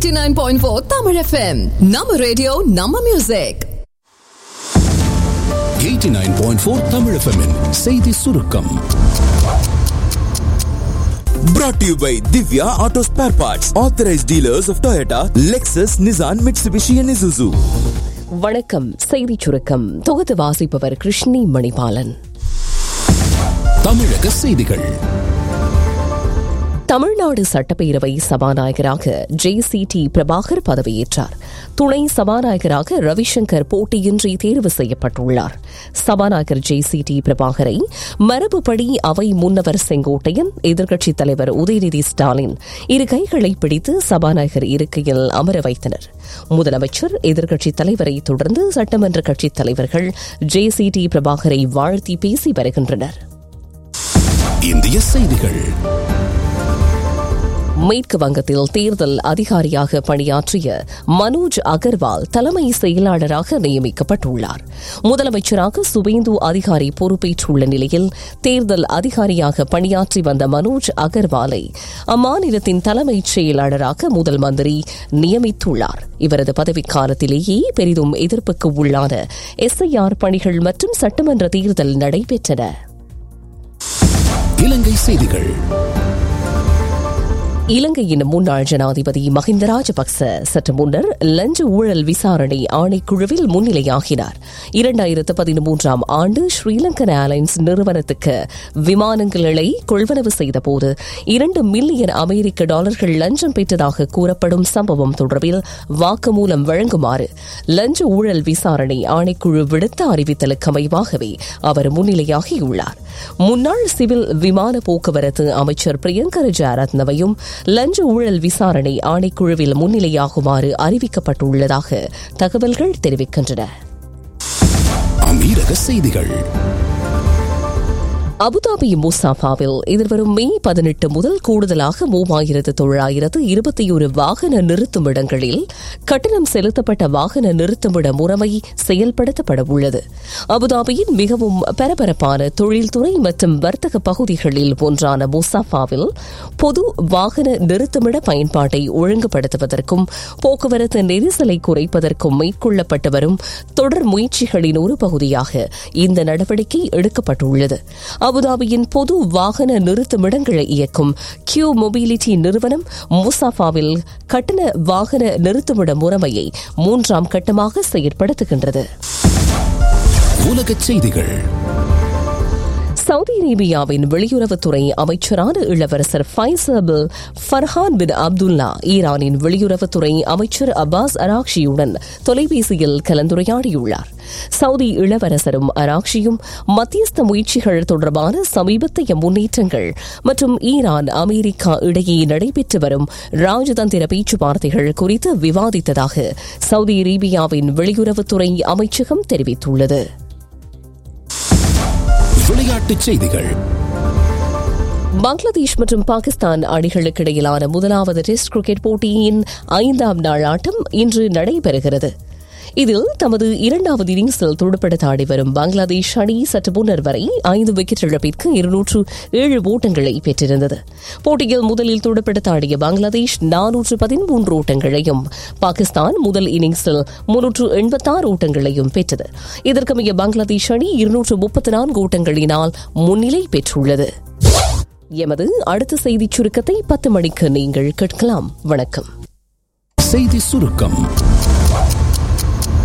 89.4 Tamil FM. நம்ம radio நம்ம music 89.4 Tamil FM -இன் செய்தி சுருக்கம் Brought to you by Divya Auto Spare Parts, authorized dealers of Toyota, Lexus, Nissan, Mitsubishi, and Isuzu. வணக்கம் செய்திச் சுருக்கம் தொகுத்து வாசிப்பவர் கிருஷ்ணி மணிபாலன் தமிழக செய்திகள் தமிழ்நாடு சட்டப்பேரவை சபாநாயகராக ஜே சி டி பிரபாகர் பதவியேற்றார் துணை சபாநாயகராக ரவிசங்கர் போட்டியின்றி தேர்வு செய்யப்பட்டுள்ளார் சபாநாயகர் ஜே சி டி பிரபாகரை மரபுப்படி அவை முன்னவர் செங்கோட்டையன் எதிர்க்கட்சித் தலைவர் உதயநிதி ஸ்டாலின் இரு கைகளை பிடித்து சபாநாயகர் இருக்கையில் அமர வைத்தனர் முதலமைச்சர் எதிர்க்கட்சித் தலைவரை தொடர்ந்து சட்டமன்ற கட்சித் தலைவர்கள் ஜே சி டி பிரபாகரை வாழ்த்தி பேசி வருகின்றனர் இந்திய செய்திகள் மேற்கு வங்கத்தில் தேர்தல் அதிகாரியாக பணியாற்றிய மனோஜ் அகர்வால் தலைமை செயலாளராக நியமிக்கப்பட்டுள்ளார் முதலமைச்சராக சுபேந்து அதிகாரி பொறுப்பேற்றுள்ள நிலையில் தேர்தல் அதிகாரியாக பணியாற்றி வந்த மனோஜ் அகர்வாலை அம்மாநிலத்தின் தலைமைச் செயலாளராக முதல் மந்திரி நியமித்துள்ளார் இவரது பதவிக்காலத்திலேயே பெரிதும் எதிர்ப்புக்கு உள்ளான எஸ்ஐஆர் பணிகள் மற்றும் சட்டமன்ற தேர்தல் நடைபெற்றன இலங்கை செய்திகள் இலங்கையின் முன்னாள் ஜனாதிபதி மஹிந்த ராஜபக்ச சற்று முன்னர் லஞ்ச ஊழல் விசாரணை ஆணைக்குழுவில் முன்னிலையாகினார் இரண்டாயிரத்து பதிமூன்றாம் ஆண்டு ஸ்ரீலங்கன் ஏர்லைன்ஸ் நிறுவனத்துக்கு விமானங்களை கொள்வனவு செய்தபோது இரண்டு மில்லியன் அமெரிக்க டாலர்கள் லஞ்சம் பெற்றதாக கூறப்படும் சம்பவம் தொடர்பில் வாக்குமூலம் வழங்குமாறு லஞ்ச ஊழல் விசாரணை ஆணைக்குழு விடுத்த அறிவித்தலுக்கு அமைவாகவே அவர் முன்னிலையாகியுள்ளார் முன்னாள் சிவில் விமான போக்குவரத்து அமைச்சர் பிரியங்கர ஜெயரத்னவையும் லஞ்ச ஊழல் விசாரணை ஆணைக்குழுவில் முன்னிலையாகுமாறு அறிவிக்கப்பட்டுள்ளதாக தகவல்கள் தெரிவிக்கின்றன அமீரக செய்திகள் அபுதாபி முசாஃபாவில் எதிர்வரும் மே பதினெட்டு முதல் கூடுதலாக மூவாயிரத்து தொள்ளாயிரத்து இருபத்தி ஒரு வாகன நிறுத்துமிடங்களில் கட்டணம் செலுத்தப்பட்ட வாகன நிறுத்துமிட முறைமை செயல்படுத்தப்பட உள்ளது அபுதாபியின் மிகவும் பரபரப்பான தொழில்துறை மற்றும் வர்த்தக பகுதிகளில் ஒன்றான முசாஃபாவில் பொது வாகன நிறுத்துமிட பயன்பாட்டை ஒழுங்குபடுத்துவதற்கும் போக்குவரத்து நெரிசலை குறைப்பதற்கும் மேற்கொள்ளப்பட்டு வரும் தொடர் முயற்சிகளின் ஒரு பகுதியாக இந்த நடவடிக்கை எடுக்கப்பட்டுள்ளது அபுதாபியின் பொது வாகன நிறுத்துமிடங்களை இயக்கும் கியூ மொபிலிட்டி நிறுவனம் முசாஃபாவில் கட்டண வாகன நிறுத்துமிட முறைமையை மூன்றாம் கட்டமாக செயற்படுத்துகின்றது உலகச் செய்திகள் சவுதி அரேபியாவின் வெளியுறவுத்துறை அமைச்சரான இளவரசர் ஃபைசல் பின் ஃபர்ஹான் பின் அப்துல்லா ஈரானின் வெளியுறவுத்துறை அமைச்சர் அப்பாஸ் அராக்ஷியுடன் தொலைபேசியில் கலந்துரையாடியுள்ளார் சவுதி இளவரசரும் அராக்ஷியும் மத்தியஸ்த முயற்சிகள் தொடர்பான சமீபத்திய முன்னேற்றங்கள் மற்றும் ஈரான் அமெரிக்கா இடையே நடைபெற்று வரும் ராஜதந்திர பேச்சுவார்த்தைகள் குறித்து விவாதித்ததாக சவுதி அரேபியாவின் வெளியுறவுத்துறை அமைச்சகம் தெரிவித்துள்ளது விளையாட்டுச் செய்திகள் பங்களாதேஷ் மற்றும் பாகிஸ்தான் அணிகளுக்கு இடையிலான முதலாவது டெஸ்ட் கிரிக்கெட் போட்டியின் ஐந்தாம் நாள் ஆட்டம் இன்று நடைபெறுகிறது இதில் தமது இரண்டாவது இன்னிங்ஸில் துடுப்படுத்த ஆடி வரும் பங்களாதேஷ் அணி சற்று முன்னர் வரை ஐந்து விக்கெட் இழப்பிற்கு இருநூற்று ஏழு ஓட்டங்களை பெற்றிருந்தது போட்டியில் முதலில் துடுப்படுத்த ஆடிய பங்களாதேஷ் நானூற்று பதிமூன்று ஓட்டங்களையும் பாகிஸ்தான் முதல் இன்னிங்ஸில் முன்னூற்று எண்பத்தாறு ஓட்டங்களையும் பெற்றது இதற்கமைய பங்களாதேஷ் அணி இருநூற்று முப்பத்தி நான்கு ஓட்டங்களினால் முன்னிலை பெற்றுள்ளது எமது அடுத்த செய்திச் சுருக்கத்தை பத்து மணிக்கு நீங்கள் கேட்கலாம் வணக்கம் செய்தி சுருக்கம்